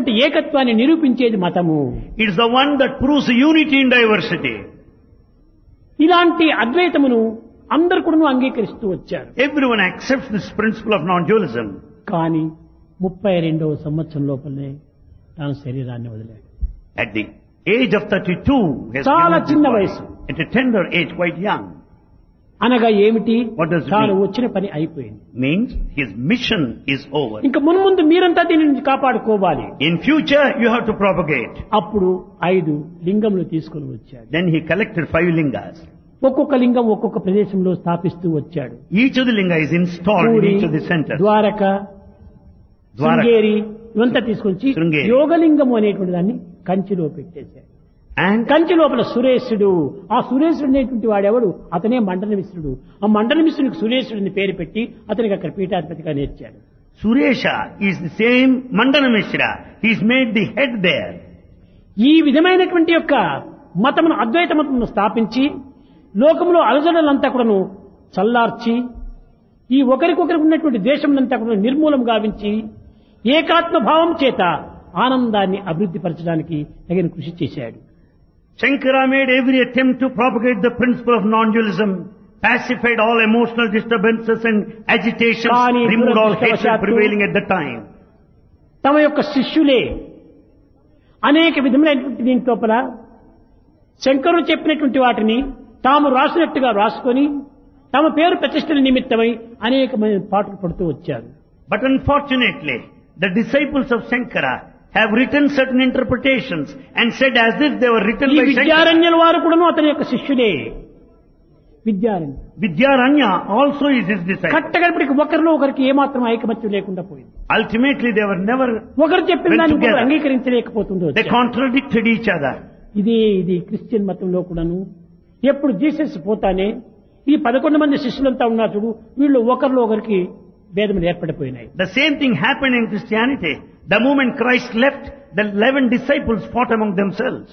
విధమైనటువంటి ఏకత్వాన్ని నిరూపించేది మతము It is the one that proves unity in diversity. ఇలాంటి అద్వైతమును అందరు కూడా అంగీకరిస్తూ వచ్చారు Everyone accepts this principle of non-dualism. కానీ ముప్పై రెండవ సంవత్సరం లోపలనే తాను శరీరాన్ని వదిలాడు At the age of 32, he has చాలా given చిన్న his body. వయసు. At a tender age, quite young. అనగా ఏమిటి What does it తాను mean? వచ్చిన పని అయిపోయింది Means his mission is over. ఇంకా మున్ముందు మీరంతా దీని నుంచి కాపాడుకోవాలి In future, you have to propagate. అప్పుడు ఐదు లింగములు తీసుకొని వచ్చాడు Then he collected five lingas. ఒక్కొక్క లింగం ఒక్కొక్క ప్రదేశంలో స్థాపిస్తూ వచ్చాడు Each of the linga is installed in puri each of the centers. Dwaraka Dwaraka. Sringeri ఇవంతా తీసుకొచ్చి శృంగేరి. యోగలింగము అనేటువంటి దాన్ని కంచిలో పెట్టేశాడు And కంచి లోపల సురేశుడు ఆ సురేశుడు అనేటువంటి వాడెవడు అతనే మండల మిశ్రుడు ఆ మండల మిశ్రుడికి సురేశుడిని పేరు పెట్టి అతనికి అక్కడ పీఠాధిపతిగా నేర్చాడు Suresha is the same Mandana Mishra. He's made the head there. ఈ విధమైనటువంటి యొక్క మతమును అద్వైత మతమును స్థాపించి లోకంలో అలజడులంతా కూడాను చల్లార్చి ఈ ఒకరికొకరికి ఉన్నటువంటి ద్వేషములంతా కూడా నిర్మూలం గావించి ఏకాత్మ భావం చేత ఆనందాన్ని అభివృద్ధి పరచడానికి తగిన కృషి చేశాడు Shankara made every attempt to propagate the principle of non-dualism, pacified all emotional disturbances and agitations, Kani removed all hatred దురదృష్టవశాత్తు prevailing at the time. తమ యొక్క శిష్యులే అనేక విధములైనటువంటి దీని లోపల శంకరుడు చెప్పినటువంటి వాటిని తాము రాసినట్టుగా రాసుకొని తమ పేరు ప్రతిష్టల నిమిత్తమై అనేకమైన పాటలు పడుతూ వచ్చారు But unfortunately, the disciples of Shankara have written certain interpretations and said as if they were written ఈ by Shankara. విద్యారణ్యుల వారు కూడాను అతని యొక్క శిష్యుడే Vidyaranya Vidyaranya also is his disciple. కట్టగడపటికి ఒకరిలో ఒకరికి ఏమాత్రం ఐకమత్యం లేకుండా పోయింది Ultimately, they were never, ఒకరు చెప్పిన Went దాన్ని ఇంకొకరు together. అంగీకరించలేకపోతుందో they contradicted each other. ఇది ఇది క్రిస్టియన్ మతంలో కూడాను ఎప్పుడు జీసస్ పోతానే ఈ పదకొండు మంది శిష్యులంతా ఉన్నారు చూడు వీళ్ళు ఒకరిలో ఒకరికి భేదములు ఏర్పడిపోయినాయి The same thing happened in Christianity. The moment Christ left, the eleven disciples fought among themselves.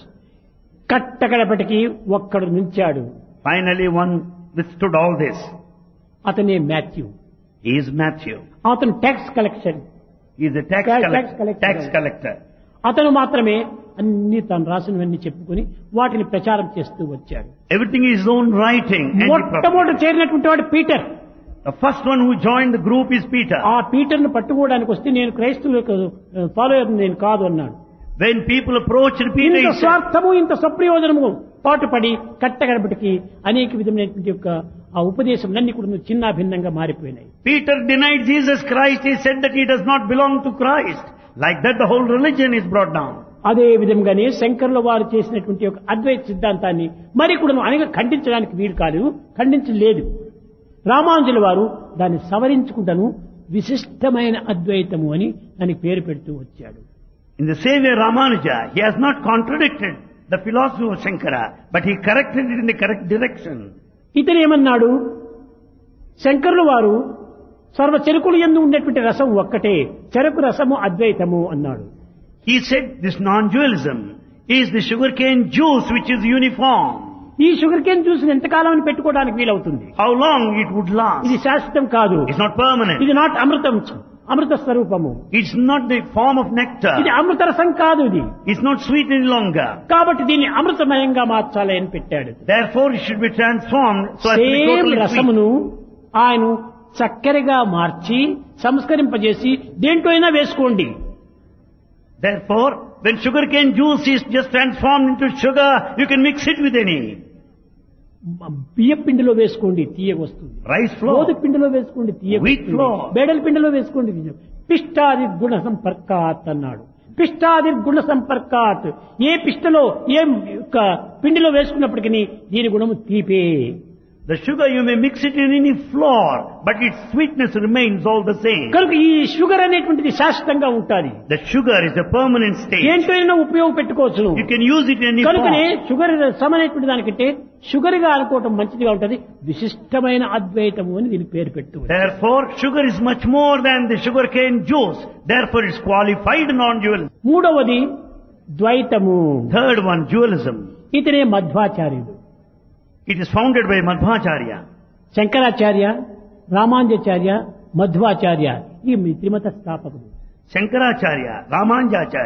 కట్టకడపటికి ఒక్కడు నిలిచాడు Finally, one withstood all this. అతనే మాథ్యూ He is Matthew. అతను tax collection He is a tax, Tax- collect- tax collector. tax collector. అతను మాత్రమే అన్ని తాను రాసినవన్నీ చెప్పుకొని వాటిని ప్రచారం చేస్తూ వచ్చాడు Everything is his own writing. And he propagated. మొట్టమొదటి చేరినటువంటి వాడు Peter The first one who joined the group is Peter. ఆ పీటర్ ను పట్టుకోవడానికి వస్తే నేను క్రైస్తవులకు ఫాలోయర్ నేను కాదు అన్నాడు When people approached Peter, ఇంత he said, స్వార్థము ఇంత స్వప్రయోజనము పాటుపడి కట్టగడపటికి అనేక విధమైనటువంటి యొక్క ఆ ఉపదేశములన్నీ కూడా చిన్న భిన్నంగా మారిపోయినాయి Peter denied Jesus Christ. He said that he does not belong to Christ. Like that, the whole religion is brought down. అదే విధంగానే శంకర్ల వారు చేసినటువంటి ఒక అద్వైత సిద్ధాంతాన్ని మరి కూడా అనేక ఖండించడానికి వీలు కాదు ఖండించలేదు రామానుజుల వారు దాన్ని సవరించుకుంటాను విశిష్టమైన అద్వైతము అని దానికి పేరు పెడుతూ వచ్చాడు In the same way, Ramanuja, he has not contradicted the philosophy of Shankara, but he corrected it in the correct direction. ఇతను ఏమన్నాడు శంకరుల వారు సర్వ చెరుకులు ఎందు ఉండేటువంటి రసం ఒక్కటే చెరకు రసము అద్వైతము అన్నాడు He said this non-dualism is the sugarcane juice which is uniform. ఈ షుగర్ కేన్ జ్యూస్ ఎంతకాలం అని పెట్టుకోవడానికి వీలవుతుంది How long it would last. ఇది శాశ్వతం కాదు It's not permanent. ఇది నాట్ అమృతం అమృత స్వరూపము It's not the form of nectar. ఇది అమృత రసం కాదు ఇది It's not sweet any longer. కాబట్టి దీన్ని అమృతమయంగా మార్చాలి అని పెట్టాడు Therefore, it should be transformed so as to be same totally sweet. రసమును ఆయన చక్కెరగా మార్చి సంస్కరింపజేసి దేంట్లో అయినా వేసుకోండి Therefore, when sugarcane juice is just transformed into sugar, you can mix it with any. బియ్య పిండిలో వేసుకోండి తీయగా వస్తుంది Rice గోధుమ flour. పిండిలో వేసుకోండి తీయగా Wheat వస్తుంది. flour. బేడల పిండిలో వేసుకోండి తీయగా. పిష్టాది గుణ సంపర్కాత్ అన్నాడు పిష్టాది గుణ సంపర్కాత్ ఏ పిష్టలో ఏ యొక్క పిండిలో వేసుకున్నప్పటికీ దీని గుణము తీపే The sugar you may mix it in any flour, but its sweetness remains all the same. కనుక ఈ షుగర్ అనేటువంటిది శాశ్వతంగా ఉంటుంది The sugar is a permanent state. దేంట్లోనైనా ఉపయోగపెట్టుకోవచ్చును You can use it in any కనుకనే form. షుగర్ సమనేటువంటి దానికంటే షుగర్ గా అనుకోవటం మంచిదిగా ఉంటది విశిష్టమైన అద్వైతము అని దీనికి పేరు పెట్టు Therefore, sugar is much more than the sugarcane juice. Therefore, it's qualified non-dualism. మూడవది ద్వైతము Third one, dualism. ఇతనే మధ్వాచార్యుడు It is founded by Madhvacharya. Shankaracharya రామాంజాచార్య Madhvacharya ఈ త్రిమత స్థాపకుడు Shankaracharya, Ramanjacharya,